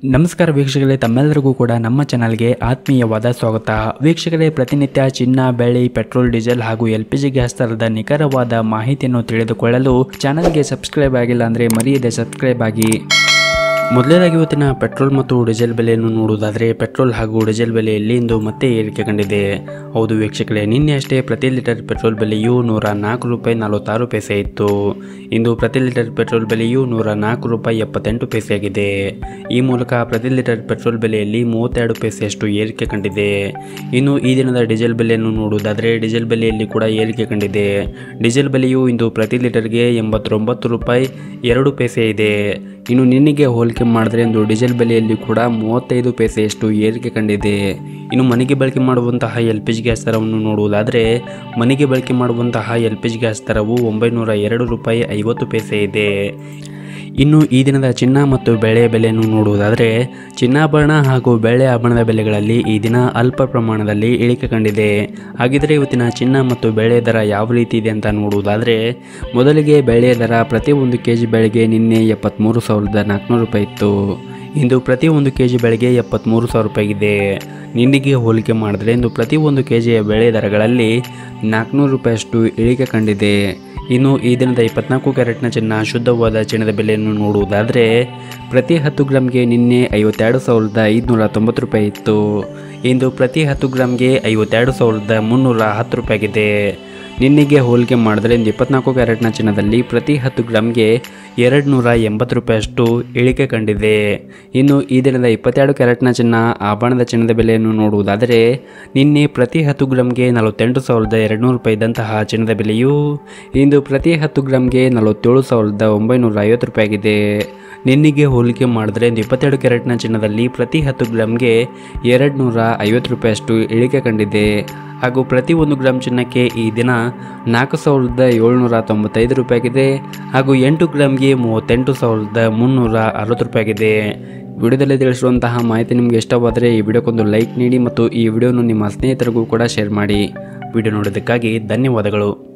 ನಮಸ್ಕಾರ ವೀಕ್ಷಕರೇ ತಮ್ಮೆಲ್ಲರಿಗೂ ಕೂಡ ನಮ್ಮ ಚಾನಲ್ಗೆ ಆತ್ಮೀಯವಾದ ಸ್ವಾಗತ ವೀಕ್ಷಕರೇ ಪ್ರತಿನಿತ್ಯ ಚಿನ್ನ ಬೆಳ್ಳಿ ಪೆಟ್ರೋಲ್ ಡೀಸೆಲ್ ಹಾಗೂ ಎಲ್ ಪಿ ಜಿ ಗ್ಯಾಸ್ ದರದ ನಿಖರವಾದ ಮಾಹಿತಿಯನ್ನು ತಿಳಿದುಕೊಳ್ಳಲು ಚಾನಲ್ಗೆ ಸಬ್ಸ್ಕ್ರೈಬ್ ಆಗಿಲ್ಲ ಅಂದರೆ ಮರೆಯದೆ ಸಬ್ಸ್ಕ್ರೈಬ್ ಆಗಿ ಮೊದಲನೇದಾಗಿ ಇವತ್ತಿನ ಪೆಟ್ರೋಲ್ ಮತ್ತು ಡೀಸೆಲ್ ಬೆಲೆಯನ್ನು ನೋಡುವುದಾದರೆ ಪೆಟ್ರೋಲ್ ಹಾಗೂ ಡೀಸೆಲ್ ಬೆಲೆಯಲ್ಲಿ ಇಂದು ಮತ್ತೆ ಏರಿಕೆ ಕಂಡಿದೆ ಹೌದು ವೀಕ್ಷಕರೇ ನಿನ್ನೆ ಅಷ್ಟೇ ಪ್ರತಿ ಲೀಟರ್ ಪೆಟ್ರೋಲ್ ಬೆಲೆಯು ನೂರ ನಾಲ್ಕು ರೂಪಾಯಿ ನಲವತ್ತಾರು ಪೈಸೆ ಇತ್ತು ಇಂದು ಪ್ರತಿ ಲೀಟರ್ ಪೆಟ್ರೋಲ್ ಬೆಲೆಯು ನೂರ ನಾಲ್ಕು ರೂಪಾಯಿ ಎಪ್ಪತ್ತೆಂಟು ಪೈಸೆಯಾಗಿದೆ ಈ ಮೂಲಕ ಪ್ರತಿ ಲೀಟರ್ ಪೆಟ್ರೋಲ್ ಬೆಲೆಯಲ್ಲಿ ಮೂವತ್ತೆರಡು ಪೈಸೆಯಷ್ಟು ಏರಿಕೆ ಕಂಡಿದೆ ಇನ್ನು ಈ ದಿನದ ಡೀಸೆಲ್ ಬೆಲೆಯನ್ನು ನೋಡುವುದಾದರೆ ಡೀಸೆಲ್ ಬೆಲೆಯಲ್ಲಿ ಕೂಡ ಏರಿಕೆ ಕಂಡಿದೆ ಡೀಸೆಲ್ ಬೆಲೆಯು ಇಂದು ಪ್ರತಿ ಲೀಟರ್ಗೆ ಎಂಬತ್ತೊಂಬತ್ತು ರೂಪಾಯಿ ಎರಡು ಪೈಸೆ ಇದೆ ಇನ್ನು ನಿನ್ನೆಗೆ ಹೋಲಿಕೆ ಮಾಡಿದ್ರೆ ಇಂದು ಡೀಸೆಲ್ ಬೆಲೆಯಲ್ಲಿ ಕೂಡ ಮೂವತ್ತೈದು ಪೈಸೆಯಷ್ಟು ಏರಿಕೆ ಕಂಡಿದೆ ಇನ್ನು ಮನೆಗೆ ಬಳಕೆ ಮಾಡುವಂತಹ ಎಲ್ ಪಿ ಜಿ ಗ್ಯಾಸ್ ದರವನ್ನು ನೋಡುವುದಾದರೆ ಮನೆಗೆ ಬಳಕೆ ಮಾಡುವಂತಹ ಎಲ್ ಪಿ ಜಿ ಗ್ಯಾಸ್ ದರವು ಒಂಬೈನೂರ ಎರಡು ರೂಪಾಯಿ ಐವತ್ತು ಪೈಸೆ ಇದೆ ಇನ್ನು ಈ ದಿನದ ಚಿನ್ನ ಮತ್ತು ಬೆಳೆ ಬೆಲೆಯನ್ನು ನೋಡುವುದಾದರೆ ಚಿನ್ನಾಭರಣ ಹಾಗೂ ಬೆಳೆ ಆಭರಣದ ಬೆಲೆಗಳಲ್ಲಿ ಈ ದಿನ ಅಲ್ಪ ಪ್ರಮಾಣದಲ್ಲಿ ಇಳಿಕೆ ಕಂಡಿದೆ ಹಾಗಿದ್ರೆ ಇವತ್ತಿನ ಚಿನ್ನ ಮತ್ತು ಬೆಳೆ ದರ ಯಾವ ರೀತಿ ಇದೆ ಅಂತ ನೋಡುವುದಾದರೆ ಮೊದಲಿಗೆ ಬೆಳೆಯ ದರ ಪ್ರತಿ ಒಂದು ಕೆ ಜಿ ಬೆಳೆಗೆ ನಿನ್ನೆ ಎಪ್ಪತ್ತ್ಮೂರು ಸಾವಿರದ ನಾಲ್ಕುನೂರು ರೂಪಾಯಿ ಇತ್ತು ಇಂದು ಪ್ರತಿ ಒಂದು ಕೆ ಜಿ ಬೆಳೆಗೆ ಎಪ್ಪತ್ತ್ಮೂರು ಸಾವಿರ ರೂಪಾಯಿ ಇದೆ ನಿನ್ನೆಗೆ ಹೋಲಿಕೆ ಮಾಡಿದ್ರೆ ಇಂದು ಪ್ರತಿ ಒಂದು ಕೆ ಜಿಯ ಬೆಳೆ ದರಗಳಲ್ಲಿ ನಾಲ್ಕುನೂರು ರೂಪಾಯಿಯಷ್ಟು ಇಳಿಕೆ ಕಂಡಿದೆ ಇನ್ನು ಈ ದಿನದ ಇಪ್ಪತ್ನಾಲ್ಕು ಕ್ಯಾರೆಟ್ನ ಚಿನ್ನ ಶುದ್ಧವಾದ ಚಿನ್ನದ ಬೆಲೆಯನ್ನು ನೋಡುವುದಾದರೆ ಪ್ರತಿ ಹತ್ತು ಗ್ರಾಮ್ಗೆ ನಿನ್ನೆ ಐವತ್ತೆರಡು ಸಾವಿರದ ಐದುನೂರ ತೊಂಬತ್ತು ರೂಪಾಯಿ ಇತ್ತು ಇಂದು ಪ್ರತಿ ಹತ್ತು ಗ್ರಾಮ್ಗೆ ಐವತ್ತೆರಡು ಸಾವಿರದ ಮುನ್ನೂರ ಹತ್ತು ರೂಪಾಯಿ ಆಗಿದೆ ನಿನ್ನೆಗೆ ಹೋಲಿಕೆ ಮಾಡಿದ್ರೆ ಇಂದು ಇಪ್ಪತ್ನಾಲ್ಕು ಕ್ಯಾರೆಟ್ನ ಚಿನ್ನದಲ್ಲಿ ಪ್ರತಿ ಹತ್ತು ಗ್ರಾಮ್ಗೆ ಎರಡು ನೂರ ಎಂಬತ್ತು ರೂಪಾಯಿಯಷ್ಟು ಇಳಿಕೆ ಕಂಡಿದೆ ಇನ್ನು ಈ ದಿನದ ಇಪ್ಪತ್ತೆರಡು ಕ್ಯಾರೆಟ್ನ ಚಿನ್ನ ಆಭರಣದ ಚಿನ್ನದ ಬೆಲೆಯನ್ನು ನೋಡುವುದಾದರೆ ನಿನ್ನೆ ಪ್ರತಿ ಹತ್ತು ಗ್ರಾಮ್ಗೆ ನಲವತ್ತೆಂಟು ಸಾವಿರದ ಎರಡುನೂರು ರೂಪಾಯಿ ಇದ್ದಂತಹ ಚಿನ್ನದ ಬೆಲೆಯು ಇಂದು ಪ್ರತಿ ಹತ್ತು ಗ್ರಾಮ್ಗೆ ನಲವತ್ತೇಳು ಸಾವಿರದ ಒಂಬೈನೂರ ಐವತ್ತು ರೂಪಾಯಿ ಆಗಿದೆ ನಿನ್ನೆಗೆ ಹೋಲಿಕೆ ಮಾಡಿದ್ರೆ ಇಂದು ಇಪ್ಪತ್ತೆರಡು ಕ್ಯಾರೆಟ್ನ ಚಿನ್ನದಲ್ಲಿ ಪ್ರತಿ ಹತ್ತು ಗ್ರಾಮ್ಗೆ ಎರಡು ನೂರ ಐವತ್ತು ರೂಪಾಯಿಯಷ್ಟು ಇಳಿಕೆ ಕಂಡಿದೆ ಹಾಗೂ ಪ್ರತಿ ಒಂದು ಗ್ರಾಮ್ ಚಿನ್ನಕ್ಕೆ ಈ ದಿನ ನಾಲ್ಕು ಸಾವಿರದ ಏಳ್ನೂರ ತೊಂಬತ್ತೈದು ರೂಪಾಯಿ ಆಗಿದೆ ಹಾಗೂ ಎಂಟು ಗ್ರಾಮ್ಗೆ ಮೂವತ್ತೆಂಟು ಸಾವಿರದ ಮುನ್ನೂರ ಅರವತ್ತು ರೂಪಾಯಿ ಆಗಿದೆ ವಿಡಿಯೋದಲ್ಲಿ ತಿಳಿಸಿರುವಂತಹ ಮಾಹಿತಿ ನಿಮಗೆ ಇಷ್ಟವಾದರೆ ಈ ವಿಡಿಯೋಕ್ಕೊಂದು ಲೈಕ್ ನೀಡಿ ಮತ್ತು ಈ ವಿಡಿಯೋನು ನಿಮ್ಮ ಸ್ನೇಹಿತರಿಗೂ ಕೂಡ ಶೇರ್ ಮಾಡಿ ವಿಡಿಯೋ ನೋಡೋದಕ್ಕಾಗಿ ಧನ್ಯವಾದಗಳು